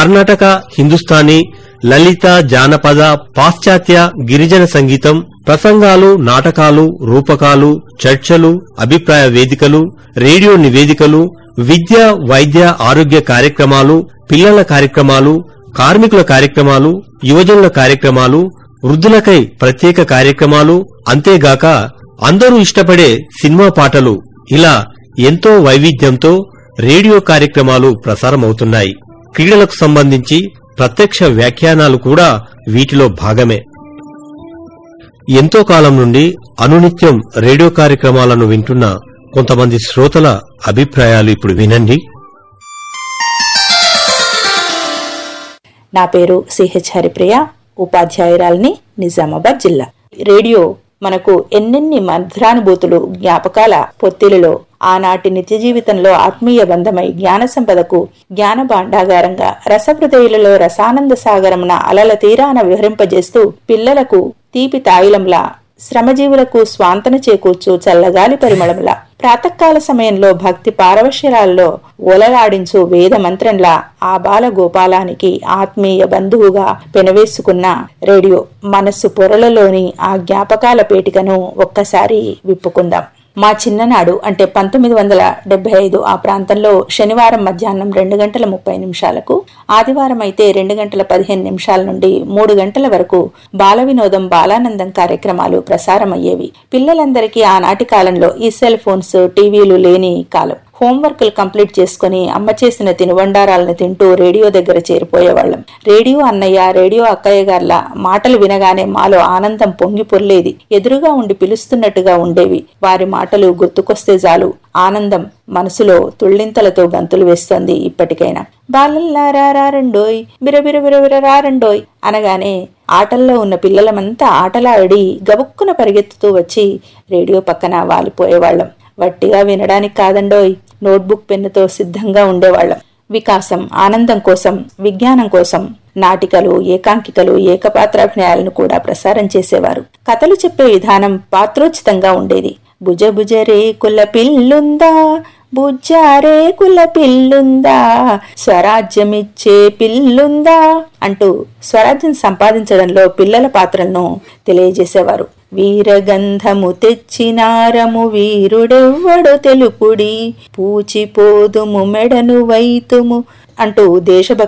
కర్ణాటక హిందుస్థానీ లలిత జానపద పాశ్చాత్య గిరిజన సంగీతం ప్రసంగాలు నాటకాలు రూపకాలు చర్చలు అభిప్రాయ వేదికలు రేడియో నివేదికలు విద్య వైద్య ఆరోగ్య కార్యక్రమాలు పిల్లల కార్యక్రమాలు కార్మికుల కార్యక్రమాలు యువజనుల కార్యక్రమాలు వృద్ధులకై ప్రత్యేక కార్యక్రమాలు అంతేగాక అందరూ ఇష్టపడే సినిమా పాటలు ఇలా ఎంతో వైవిధ్యంతో రేడియో కార్యక్రమాలు ప్రసారమవుతున్నాయి క్రీడలకు సంబంధించి ప్రత్యక్ష వ్యాఖ్యానాలు కూడా వీటిలో భాగమే ఎంతో కాలం నుండి అనునిత్యం రేడియో కార్యక్రమాలను వింటున్న కొంతమంది శ్రోతల అభిప్రాయాలు ఇప్పుడు వినండి నా పేరు సిహెచ్ హరిప్రియ ఉపాధ్యాయురాలిని నిజామాబాద్ జిల్లా రేడియో మనకు ఎన్నెన్ని మధురానుభూతులు జ్ఞాపకాల పొత్తిలలో ఆనాటి నిత్య జీవితంలో ఆత్మీయ బంధమై జ్ఞాన సంపదకు జ్ఞాన భాండాగారంగా రసహృదయులలో రసానంద సాగరమున అలల తీరాన విహరింపజేస్తూ పిల్లలకు తీపి తాయిలంలా శ్రమజీవులకు స్వాంతన చేకూర్చు చల్లగాలి పరిమళములా ప్రాతకాల సమయంలో భక్తి పారవశ్యరాల్లో ఒలలాడించు వేద మంత్రంలా ఆ బాల గోపాలానికి ఆత్మీయ బంధువుగా పెనవేసుకున్న రేడియో మనస్సు పొరలలోని ఆ జ్ఞాపకాల పేటికను ఒక్కసారి విప్పుకుందాం మా చిన్ననాడు అంటే పంతొమ్మిది వందల డెబ్బై ఐదు ఆ ప్రాంతంలో శనివారం మధ్యాహ్నం రెండు గంటల ముప్పై నిమిషాలకు ఆదివారం అయితే రెండు గంటల పదిహేను నిమిషాల నుండి మూడు గంటల వరకు బాల వినోదం బాలానందం కార్యక్రమాలు ప్రసారమయ్యేవి పిల్లలందరికీ ఆనాటి కాలంలో ఈ సెల్ ఫోన్స్ టీవీలు లేని కాలం హోంవర్క్లు కంప్లీట్ చేసుకుని అమ్మ చేసిన తినుబండారాలను తింటూ రేడియో దగ్గర చేరిపోయేవాళ్ళం రేడియో అన్నయ్య రేడియో అక్కయ్య గార్ల మాటలు వినగానే మాలో ఆనందం పొంగి పొర్లేది ఎదురుగా ఉండి పిలుస్తున్నట్టుగా ఉండేవి వారి మాటలు గుర్తుకొస్తే చాలు ఆనందం మనసులో తుళ్ళింతలతో గంతులు వేస్తోంది ఇప్పటికైనా బాలల్లారా రెండోయ్ బిరబిర బిరబిర రారండోయ్ అనగానే ఆటల్లో ఉన్న పిల్లలమంతా ఆటలాడి గబుక్కున పరిగెత్తుతూ వచ్చి రేడియో పక్కన వాలిపోయేవాళ్లం వట్టిగా వినడానికి కాదండోయ్ నోట్బుక్ పెన్నుతో సిద్ధంగా ఉండేవాళ్లం వికాసం ఆనందం కోసం విజ్ఞానం కోసం నాటికలు ఏకాంకికలు ఏకపాత్రాభినయాలను కూడా ప్రసారం చేసేవారు కథలు చెప్పే విధానం పాత్రోచితంగా ఉండేది భుజ భుజ రేకుల పిల్లుందా బుజ్జారే కుల పిల్లుందా స్వరాజ్యమిచ్చే పిల్లుందా అంటూ స్వరాజ్యం సంపాదించడంలో పిల్లల పాత్రలను తెలియజేసేవారు వీరగంధము తెచ్చినారము వీరుడెవ్వడు తెలుపుడి పూచిపోదుము మెడను వైతుము అంటూ దేశభక్తి